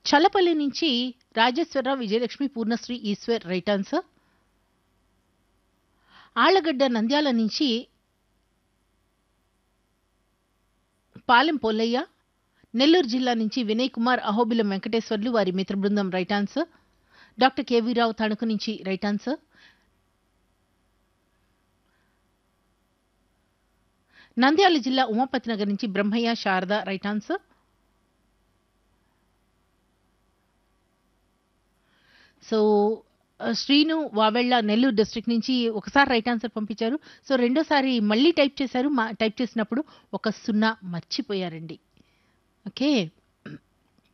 చల్లపల్లి నుంచి Rajeswararao Vijayalakshmi Purnasri Eswar right answer Allagadda Nandyal నుంచి పాలెం పోల్లయ్య నెల్లూరు జిల్లా నుంచి వినయ్ కుమార్ అహోబిలం వెంకటేశ్వర్లు వారి మిత్ర బృందం right answer doctor KV Rao Tanuku నుంచి రైట్ ఆన్సర్ నంద్యాల జిల్లా ఉమాపతి నగర్ నుంచి Brahmaiah Sarada right answer so ah, Srinu వావెళ్ళ Nellore district నుంచి ఒకసారి రైట్ ఆన్సర్ పంపించారు సో రెండోసారి మళ్ళీ టైప్ చేశారు మా టైప్ చేసినప్పుడు ఒక సున్నా మర్చిపోయారండి ఓకే